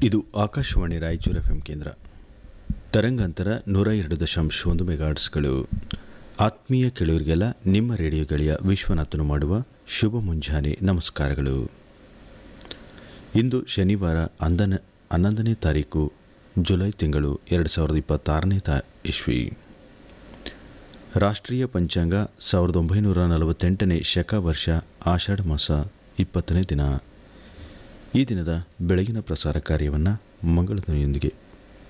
ಇದು Akashvani Raichur F M ಕೇಂದ್ರ ತರಂಗಾಂತರ ನೂರ ಎರಡು ದಶಾಂಶ ಒಂದು ಮೆಗಾಟ್ಸ್ಗಳು ಆತ್ಮೀಯ ಕೆಳುವರಿಗೆಲ್ಲ ನಿಮ್ಮ ರೇಡಿಯೋ ಗೆಳೆಯ ವಿಶ್ವನಾಥನು ಮಾಡುವ ಶುಭ ಮುಂಜಾನೆ ನಮಸ್ಕಾರಗಳು ಇಂದು ಶನಿವಾರ ಅಂದನ ಹನ್ನೊಂದನೇ ತಾರೀಕು ಜುಲೈ ತಿಂಗಳು ಎರಡು ಸಾವಿರದ ಇಪ್ಪತ್ತಾರನೇ ತಾ ಇಸ್ವಿ ರಾಷ್ಟ್ರೀಯ ಪಂಚಾಂಗ ಸಾವಿರದ ಒಂಬೈನೂರ ನಲವತ್ತೆಂಟನೇ ಶಕ ವರ್ಷ ಆಷಾಢ ಮಾಸ ಇಪ್ಪತ್ತನೇ ದಿನ ಈ ದಿನದ ಬೆಳಗಿನ ಪ್ರಸಾರ ಕಾರ್ಯವನ್ನು ಮಂಗಳಧ್ವನಿಯೊಂದಿಗೆ